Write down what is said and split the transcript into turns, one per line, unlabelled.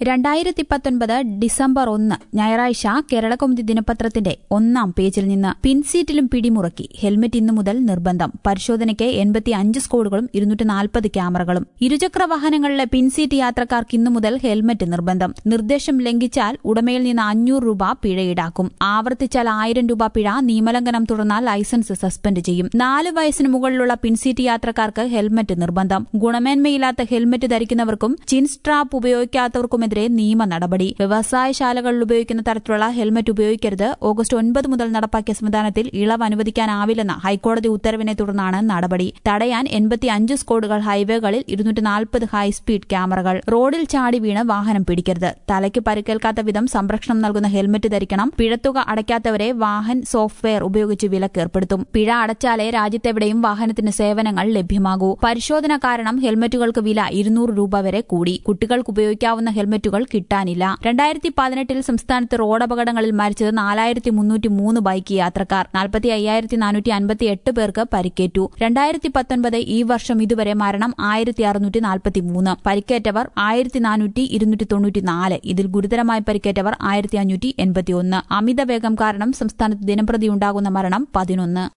രണ്ടായിരത്തി പത്തൊൻപത് ഡിസംബർ ഒന്ന് ഞായറാഴ്ച കേരളകൗമുദി ദിനപത്രത്തിന്റെ ഒന്നാം പേജിൽ നിന്ന് പിൻസീറ്റിലും പിടിമുറക്കി ഹെൽമറ്റ് ഇന്നു മുതൽ നിർബന്ധം പരിശോധനയ്ക്ക് എൺപത്തി അഞ്ച് സ്കോഡുകളും ഇരുന്നൂറ്റി നാൽപ്പത് ക്യാമറകളും ഇരുചക്ര വാഹനങ്ങളിലെ പിൻസീറ്റ് യാത്രക്കാർക്ക് ഇന്നു മുതൽ ഹെൽമറ്റ് നിർബന്ധം നിർദ്ദേശം ലംഘിച്ചാൽ ഉടമയിൽ നിന്ന് അഞ്ഞൂറ് രൂപ പിഴ ഈടാക്കും ആവർത്തിച്ചാൽ ആയിരം രൂപ പിഴ നിയമലംഘനം തുടർന്നാൽ ലൈസൻസ് സസ്പെൻഡ് ചെയ്യും നാല് വയസ്സിന് മുകളിലുള്ള പിൻസീറ്റ് യാത്രക്കാർക്ക് ഹെൽമറ്റ് നിർബന്ധം ഗുണമേന്മയില്ലാത്ത ഹെൽമറ്റ് ധരിക്കുന്നവർക്കും ചിൻ സ്ട്രാപ്പ് ഉപയോഗിക്കാത്തവർക്കുമെതിരെ നിയമ നടപടി വ്യവസായശാലകളിൽ ഉപയോഗിക്കുന്ന തരത്തിലുള്ള ഹെൽമറ്റ് ഉപയോഗിക്കരുത് ഓഗസ്റ്റ് ഒൻപത് മുതൽ നടപ്പാക്കിയ സംവിധാനത്തിൽ ഇളവ് അനുവദിക്കാനാവില്ലെന്ന ഹൈക്കോടതി ഉത്തരവിനെ തുടർന്നാണ് നടപടി തടയാൻ എൺപത്തി അഞ്ച് സ്കോഡുകൾ ഹൈവേകളിൽ ഇരുന്നൂറ്റി നാൽപ്പത് ഹൈസ്പീഡ് ക്യാമറകൾ റോഡിൽ ചാടി വീണ് വാഹനം പിടിക്കരുത് തലയ്ക്ക് പരിക്കേൽക്കാത്ത വിധം സംരക്ഷണം നൽകുന്ന ഹെൽമറ്റ് ധരിക്കണം പിഴത്തുക അടയ്ക്കാത്തവരെ വാഹൻ സോഫ്റ്റ്വെയർ ഉപയോഗിച്ച് വിലക്കേർപ്പെടുത്തും പിഴ അടച്ചാലേ രാജ്യത്തെവിടെയും വാഹനത്തിന് സേവനങ്ങൾ ലഭ്യമാകൂ പരിശോധന കാരണം ഹെൽമറ്റുകൾക്ക് വില ഇരുന്നൂറ് രൂപ വരെ കൂടി കുട്ടികൾക്ക് ഉപയോഗിക്കാവുന്ന ഹെൽമറ്റുകൾ കിട്ടാനില്ല രണ്ടായിരത്തി പതിനെട്ടിൽ സംസ്ഥാനത്ത് റോഡപകടങ്ങളിൽ മരിച്ചത് നാലായിരത്തി മുന്നൂറ്റി മൂന്ന് ബൈക്ക് യാത്രക്കാർ നാൽപ്പത്തി അയ്യായിരത്തി നാനൂറ്റി അൻപത്തി എട്ട് പേർക്ക് പരിക്കേറ്റു രണ്ടായിരത്തി പത്തൊൻപത് ഈ വർഷം ഇതുവരെ മരണം ആയിരത്തി അറുന്നൂറ്റി നാൽപ്പത്തി മൂന്ന് പരിക്കേറ്റവർ ആയിരത്തി നാനൂറ്റി ഇരുന്നൂറ്റി തൊണ്ണൂറ്റി നാല് ഇതിൽ ഗുരുതരമായി പരിക്കേറ്റവർ ആയിരത്തി അഞ്ഞൂറ്റി എൺപത്തിയൊന്ന് അമിത വേഗം കാരണം സംസ്ഥാനത്ത് ദിനംപ്രതി ഉണ്ടാകുന്ന മരണം പതിനൊന്ന്